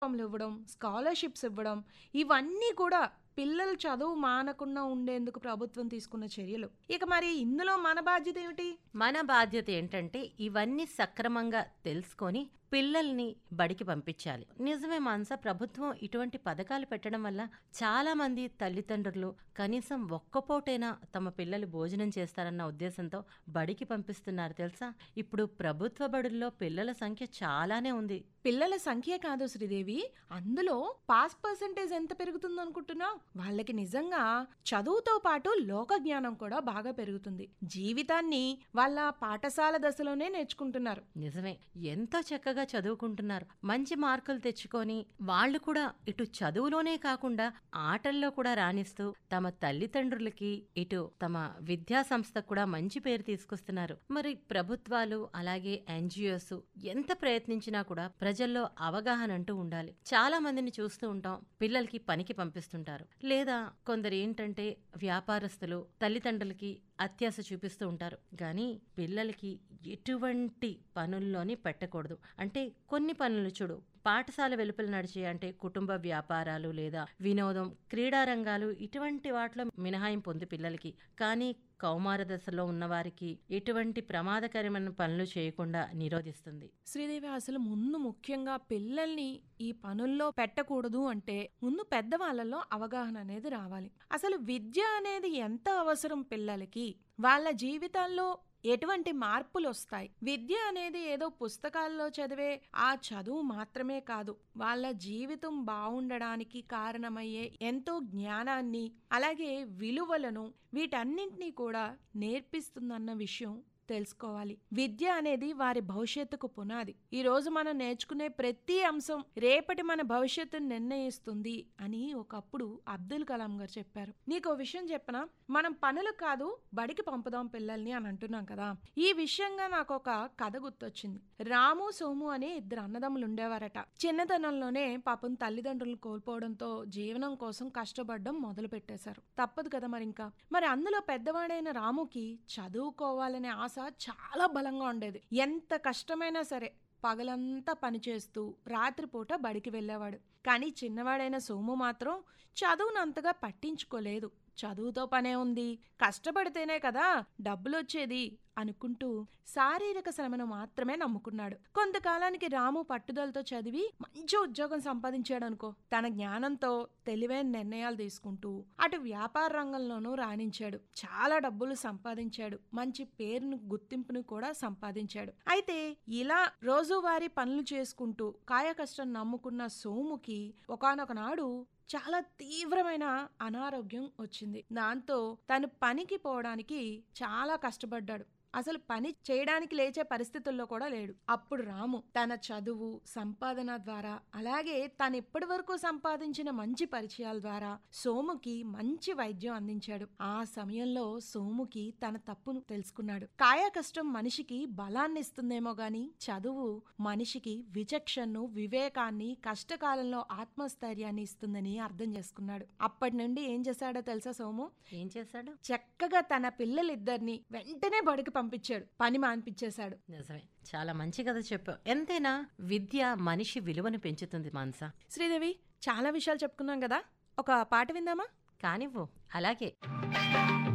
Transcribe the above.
ప్లాట్‌ఫార్మ్‌లు ఇవ్వడం, స్కాలర్‌షిప్స్ ఇవ్వడం ఇవన్నీ కూడా పిల్లలు చదువు మానకుండా ఉండేందుకు ప్రభుత్వం తీసుకున్న చర్యలు. ఇక మరి ఇందులో మన బాధ్యత ఏమిటి? మన బాధ్యత ఏంటంటే ఇవన్నీ సక్రమంగా తెలుసుకొని పిల్లల్ని బడికి పంపించాలి. నిజమే మానస ప్రభుత్వం ఇటువంటి పథకాలు పెట్టడం వల్ల చాలా మంది తల్లిదండ్రులు కనీసం ఒక్క పూటైనా తమ పిల్లలు భోజనం చేస్తారన్న ఉద్దేశంతో బడికి పంపిస్తున్నారు తెలుసా? ఇప్పుడు ప్రభుత్వ బడుల్లో పిల్లల సంఖ్య చాలానే ఉంది. పిల్లల సంఖ్యే కాదు శ్రీదేవి. అందులో పాస్ పర్సెంటేజ్ ఎంత పెరుగుతుందనుకుంటున్నావు? వాళ్ళకి నిజంగా చదువుతో పాటు లోక జ్ఞానం కూడా బాగా పెరుగుతుంది. జీవితాన్ని వాళ్ళ పాఠశాల దశలోనే నేర్చుకుంటున్నారు. నిజమే ఎంతో చక్కగా చదువుకుంటున్నారు. మంచి మార్కులు తెచ్చుకొని వాళ్ళు కూడా ఇటు చదువులోనే కాకుండా ఆటల్లో కూడా రాణిస్తూ తమ తల్లిదండ్రులకి ఇటు తమ విద్యా సంస్థకు కూడా మంచి పేరు తీసుకొస్తున్నారు. మరి ప్రభుత్వాలు అలాగే ఎన్జిఓస్ ఎంత ప్రయత్నించినా కూడా ప్రజల్లో అవగాహన అంటూ ఉండాలి. చాలా మందిని చూస్తూ ఉంటాం పిల్లలకి పనికి పంపిస్తుంటారు. లేదా కొందరు ఏంటంటే వ్యాపారస్తులు తల్లిదండ్రులకి అత్యాశ చూపిస్తూ ఉంటారు. కానీ పిల్లలకి ఎటువంటి పనుల్లోని పెట్టకూడదు. అంటే కొన్ని పనులు చూడు పాఠశాల వెలుపల నడిచే అంటే కుటుంబ వ్యాపారాలు లేదా వినోదం, క్రీడా రంగాలు ఇటువంటి వాటిలో మినహాయింపు ఉంది పిల్లలకి. కానీ కౌమార దశలో ఉన్నవారికి ఎటువంటి ప్రమాదకరమైన పనులు చేయకుండా నిరోధిస్తుంది. శ్రీదేవి అసలు ముందు ముఖ్యంగా పిల్లల్ని ఈ పనుల్లో పెట్టకూడదు అంటే ముందు పెద్దవాళ్ళలో అవగాహన అనేది రావాలి. అసలు విద్య అనేది ఎంత అవసరం పిల్లలకి? వాళ్ళ జీవితాల్లో ఎటువంటి మార్పులొస్తాయి? విద్య అనేది ఏదో పుస్తకాల్లో చదివే ఆ చదువు మాత్రమే కాదు. వాళ్ళ జీవితం బావుండడానికి కారణమయ్యే ఎంతో జ్ఞానాన్ని, అలాగే విలువలను వీటన్నింటినీ కూడా నేర్పిస్తుందన్న విషయం తెలుసుకోవాలి. విద్య అనేది వారి భవిష్యత్తుకు పునాది. ఈరోజు మనం నేర్చుకునే ప్రతి అంశం రేపటి మన భవిష్యత్తును నిర్ణయిస్తుంది అని ఒకప్పుడు అబ్దుల్ కలాం గారు చెప్పారు. నీకో విషయం చెప్పనా? మనం పనులు కాదు బడికి పంపుదాం పిల్లల్ని అని అంటున్నాం కదా! ఈ విషయంగా నాకొక కథ గుర్తొచ్చింది. రాము, సోము అనే ఇద్దరు అన్నదమ్ములు ఉండేవారట. చిన్నతనంలోనే పాపం తల్లిదండ్రులను కోల్పోవడంతో జీవనం కోసం కష్టపడడం మొదలు పెట్టేశారు. తప్పదు కదా మరింకా. మరి అందులో పెద్దవాడైన రాముకి చదువుకోవాలనే ఆశ చాలా బలంగా ఉండేది. ఎంత కష్టమైనా సరే పగలంతా పనిచేస్తూ రాత్రిపూట బడికి వెళ్ళేవాడు. కానీ చిన్నవాడైన సోము మాత్రం చదువునంతగా పట్టించుకోలేదు. చదువుతో పనే ఉంది. కష్టపడితేనే కదా డబ్బులొచ్చేది అనుకుంటూ శారీరక శ్రమను మాత్రమే నమ్ముకున్నాడు. కొంతకాలానికి రాము పట్టుదలతో చదివి మంచి ఉద్యోగం సంపాదించాడనుకో. తన జ్ఞానంతో తెలివైన నిర్ణయాలు తీసుకుంటూ అటు వ్యాపార రంగంలోనూ రాణించాడు. చాలా డబ్బులు సంపాదించాడు. మంచి పేరును, గుర్తింపును కూడా సంపాదించాడు. అయితే ఇలా రోజువారీ పనులు చేసుకుంటూ కాయకష్టం నమ్ముకున్న సోముకి ఒకానొక నాడు చాలా తీవ్రమైన అనారోగ్యం వచ్చింది. దాంతో తను పనికి పోవడానికి చాలా కష్టపడ్డాడు. అసలు పని చేయడానికి లేచే పరిస్థితుల్లో కూడా లేడు. అప్పుడు రాము తన చదువు, సంపాదన ద్వారా అలాగే తానిప్పటి వరకు సంపాదించిన మంచి పరిచయాల ద్వారా సోముకి మంచి వైద్యం అందించాడు. ఆ సమయంలో సోముకి తన తప్పును తెలుసుకున్నాడు. కాయకష్టం మనిషికి బలాన్నిస్తుందేమో గాని చదువు మనిషికి విచక్షణను, వివేకాన్ని, కష్టకాలంలో ఆత్మస్థైర్యాన్ని ఇస్తుందని అర్థం చేసుకున్నాడు. అప్పటి నుండి ఏం చేశాడో తెలుసా సోము? ఏం చేశాడు? చక్కగా తన పిల్లలిద్దరిని వెంటనే బడికి పంపించాడు. పని మాన్పించేశాడు. నిజమే. చాలా మంచి కథ చెప్పావు. ఎంతైనా విద్య మనిషి విలువను పెంచుతుంది మానస. శ్రీదేవి చాలా విషయాలు చెప్పుకున్నాం కదా! ఒక పాట విందామా? కానివ్వు. అలాగే.